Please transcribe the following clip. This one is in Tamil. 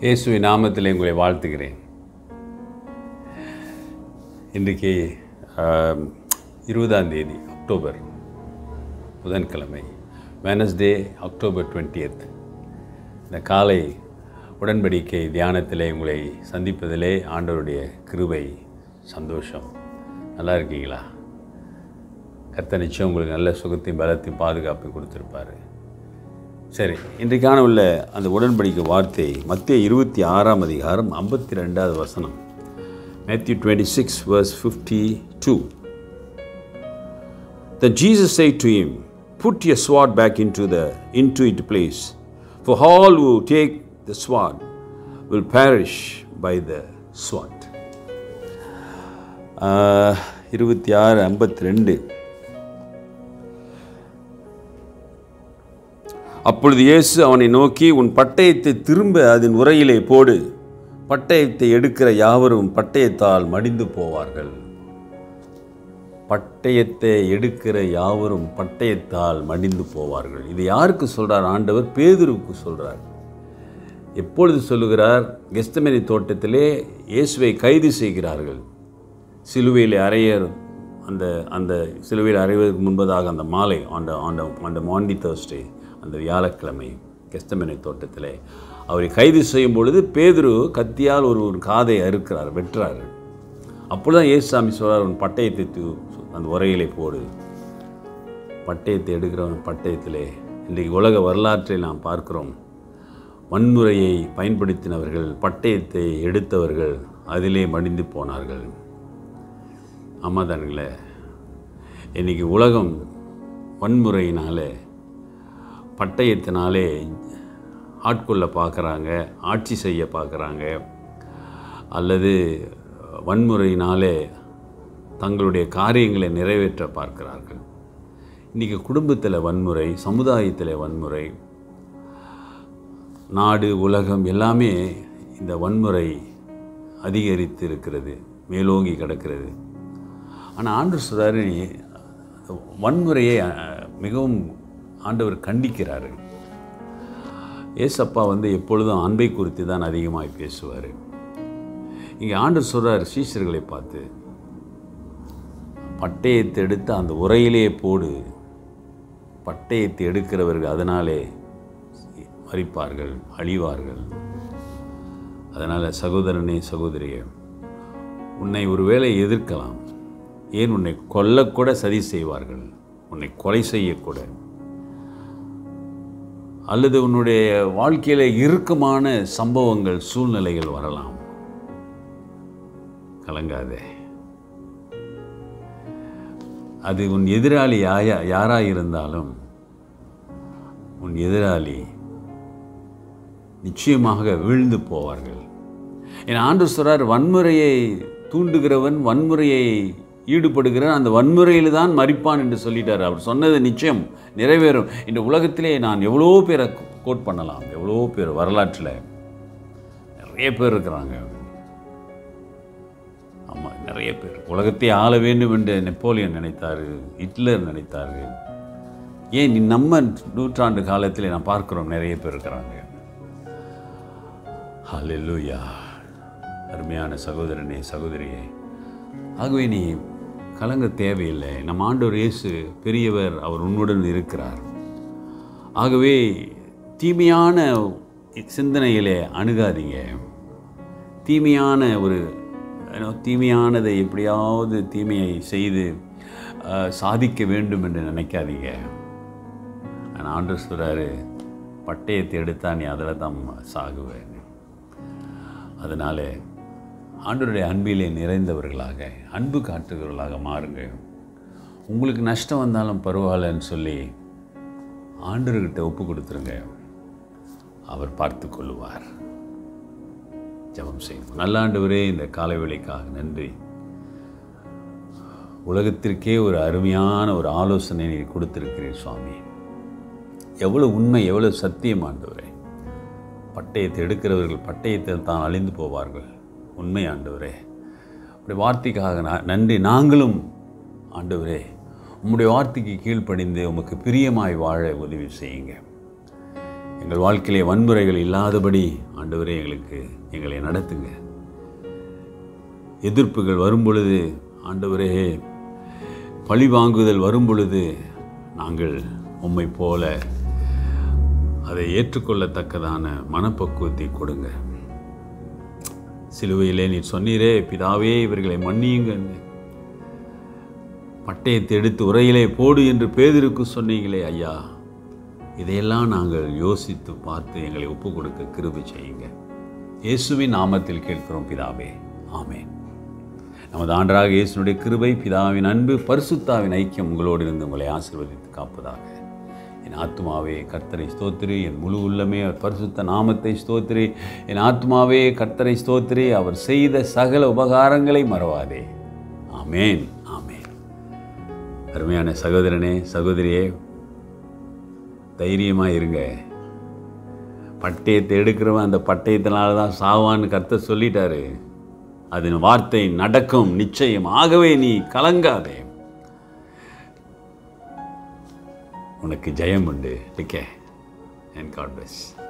இயேசுவின் நாமத்தில் உங்களை வாழ்த்துகிறேன் இன்றைக்கு ஆம், இருபதாம் தேதி அக்டோபர் புதன்கிழமை வெனஸ்டே அக்டோபர் 20th இந்த காலை உடன்படிக்கை தியானத்திலே உங்களை சந்திப்பதிலே ஆண்டவருடைய கிருபை சந்தோஷம் நல்லா இருக்கீங்களா கர்த்தர் நிச்சயம் உங்களுக்கு நல்ல சுகத்தையும் பலத்தையும் பாதுகாப்பையும் கொடுத்துருப்பாரு சரி இன்றைக்கான உள்ள அந்த உடன்படிக்கை வார்த்தை மத்திய இருபத்தி ஆறாம் அதிகாரம் ஐம்பத்தி ரெண்டாவது வசனம் Matthew twenty six verse fifty two Then Jesus said to him, Put your sword back into the into its place, for all who take the sword will perish by the sword. Ah, இருபத்தி ஆறு ஐம்பத்தி ரெண்டு அப்பொழுது இயேசு அவனை நோக்கி உன் பட்டயத்தை திரும்ப அதன் உரையிலே போடு பட்டயத்தை எடுக்கிற யாவரும் பட்டயத்தால் மடிந்து போவார்கள் பட்டயத்தை எடுக்கிற யாவரும் பட்டயத்தால் மடிந்து போவார்கள் இது யாருக்கு சொல்றார் ஆண்டவர் பேதுருவுக்கு சொல்றார் எப்பொழுது சொல்லுகிறார் கெஸ்தமேனி தோட்டத்திலே இயேசுவை கைது செய்கிறார்கள் சிலுவையில் அறையர் அந்த அந்த சிலுவையில் அறைவதற்கு முன்பதாக அந்த மாலை ஆண்ட ஆண்ட ஆண்ட மாண்டி தேர்ஸ்டே அந்த வியாழக்கிழமை கெஸ்தமேனி தோட்டத்திலே அவரை கைது செய்யும் பொழுது பேதுரு கத்தியால் ஒரு ஒரு காதை அறுக்கிறார் வெட்டுறாரு அப்பொழுதுதான் இயேசுசாமி சொல்றார் உன் பட்டயத்தை தூ அந்த உரையிலே போடு பட்டயத்தை எடுக்கிறவன் பட்டயத்திலே இன்றைக்கு உலக வரலாற்றை நாம் பார்க்கிறோம் வன்முறையை பயன்படுத்தினவர்கள் பட்டயத்தை எடுத்தவர்கள் அதிலே மடிந்து போனார்கள் ஆமாம் தானுங்களே இன்றைக்கி உலகம் வன்முறையினாலே பட்டயத்தினாலே ஆட்கொள்ள பார்க்குறாங்க ஆட்சி செய்ய பார்க்குறாங்க அல்லது வன்முறையினாலே தங்களுடைய காரியங்களை நிறைவேற்ற பார்க்கிறார்கள் இன்றைக்கி குடும்பத்தில் வன்முறை சமுதாயத்தில் வன்முறை நாடு உலகம் எல்லாமே இந்த வன்முறை அதிகரித்து இருக்கிறது மேலோங்கி கிடக்கிறது ஆனால் ஆண்டவர் சொல்றாரு வன்முறையை அஹ், மிகவும் ஆண்டவர் கண்டிக்கிறாரு ஏசப்பா வந்து எப்பொழுதும் அன்பை குறித்து தான் அதிகமாக பேசுவார் இங்கே ஆண்டவர் சொல்றார் சீஷர்களை பார்த்து பட்டயத்தை எடுத்து அந்த உரையிலே போடு பட்டயத்தை எடுக்கிறவர்கள் அதனாலே மறிப்பார்கள் அழிவார்கள் அதனால் சகோதரனே சகோதரியே உன்னை ஒருவேளை எதிர்க்கலாம் ஏன் உன்னை கொல்லக்கூட சதி செய்வார்கள் உன்னை கொலை செய்யக்கூட அல்லது உன்னுடைய வாழ்க்கையில் இறுக்கமான சம்பவங்கள் சூழ்நிலைகள் வரலாம் கலங்காதே அது உன் எதிராளி யாயா யாராக இருந்தாலும் உன் எதிராளி நிச்சயமாக வீழ்ந்து போவார்கள் என் ஆண்டு சொல்றார் வன்முறையை தூண்டுகிறவன் வன்முறையை ஈடுபடுகிறவன் அந்த வன்முறையில் தான் மறிப்பான் என்று சொல்லிட்டார் அவர் சொன்னது நிச்சயம் நிறைவேறும் இந்த உலகத்திலே நான் எவ்வளோ பேரை கோட் பண்ணலாம் எவ்வளோ பேர் வரலாற்றில் நிறைய பேர் இருக்கிறாங்க ஆமாம் நிறைய பேர் உலகத்தை ஆள வேண்டும் என்று நெப்போலியன் நினைத்தார் ஹிட்லர் நினைத்தார் ஏன் இ- நம்ம நூற்றாண்டு காலத்தில் நான் பார்க்கிறோம் நிறைய பேர் இருக்கிறாங்க ஹalleluya அருமையான சகோதரனே சகோதரியே ஆகவே நீ கலங்க தேவையில்லை நம் ஆண்டவர் இயேசு பெரியவர் அவர் உன்னுடன் இருக்கிறார் ஆகவே தீமையான சிந்தனையிலே அணுகாதீங்க தீமையான ஒரு you know, தீமையானதை எப்படியாவது தீமையை செய்து அஹ், சாதிக்க வேண்டும் என்று நினைக்காதீங்க ஆனால் ஆண்டவர் சொல்கிறாரு பட்டயத்தை எடுத்தா நீ அதில் தான் சாகுவேன் அதனால் ஆண்டவருடைய அன்பிலே நிறைந்தவர்களாக அன்பு காட்டுகிறவர்களாக மாறுங்க உங்களுக்கு நஷ்டம் வந்தாலும் பரவாயில்லன்னு சொல்லி ஆண்டவர்கிட்ட ஒப்பு கொடுத்துருங்க அவர் பார்த்து கொள்ளுவார் ஜெபம் செய்வோம் நல்ல ஆண்டவரே இந்த காலை வேளைக்காக நன்றி உலகத்திற்கே ஒரு அருமையான ஒரு ஆலோசனை நீ கொடுத்திருக்கிறீர் சுவாமி எவ்வளோ உண்மை எவ்வளோ சத்தியம் ஆண்டவரே பட்டயத்தை எடுக்கிறவர்கள் பட்டயத்தில் தான் அழிந்து போவார்கள் உண்மை ஆண்டவரே அப்படி வார்த்தைக்காக நா- நன்றி நாங்களும் ஆண்டவரே உம்முடைய வார்த்தைக்கு கீழ்ப்படிந்து உமக்கு பிரியமாய் வாழ உதவி செய்யுங்க எங்கள் வாழ்க்கையிலே வன்முறைகள் இல்லாதபடி ஆண்டவரே எங்களுக்கு எங்களை நடத்துங்க எதிர்ப்புகள் வரும் பொழுது ஆண்டவரே பழி வாங்குதல் வரும் பொழுது நாங்கள் உம்மை போல அதை ஏற்றுக்கொள்ளத்தக்கதான மனப்பக்குவத்தை கொடுங்க சிலுவையிலே நீ சொன்னீரே பிதாவே இவர்களை மன்னியுங்கன்னு பட்டயத்தை எடுத்து உரையிலே போடு என்று பேதிருக்கு சொன்னீங்களே ஐயா இதையெல்லாம் நாங்கள் யோசித்து பார்த்து எங்களை ஒப்பு கொடுக்க கிருபை செய்யுங்க இயேசுவின் நாமத்தில் கேட்கிறோம் பிதாவே ஆமென் நமது ஆண்டராக இயேசுனுடைய கிருபை பிதாவின் அன்பு பரிசுத்தாவின் ஐக்கியம் உங்களோடு இருந்து உங்களை ஆசீர்வதித்து காப்பதாக என் ஆத்மாவே கர்த்தரை ஸ்தோத்திரி என் முழு உள்ளமே அவர் பரிசுத்த நாமத்தை ஸ்தோத்திரி என் ஆத்மாவே கர்த்தரை ஸ்தோத்திரி அவர் செய்த சகல உபகாரங்களை மறவாதே ஆமேன் ஆமேன் அருமையான சகோதரனே சகோதரியே தைரியமாக இருங்க பட்டயத்தை எடுக்கிறவன் அந்த பட்டயத்தினால தான் சாவான்னு கர்த்தர் சொல்லிட்டாரு அதன் வார்த்தை நடக்கும் நிச்சயம் ஆகவே நீ கலங்காதே உனக்கு ஜெயம் உண்டு டிக்கே அண்ட் காட் பிளஸ்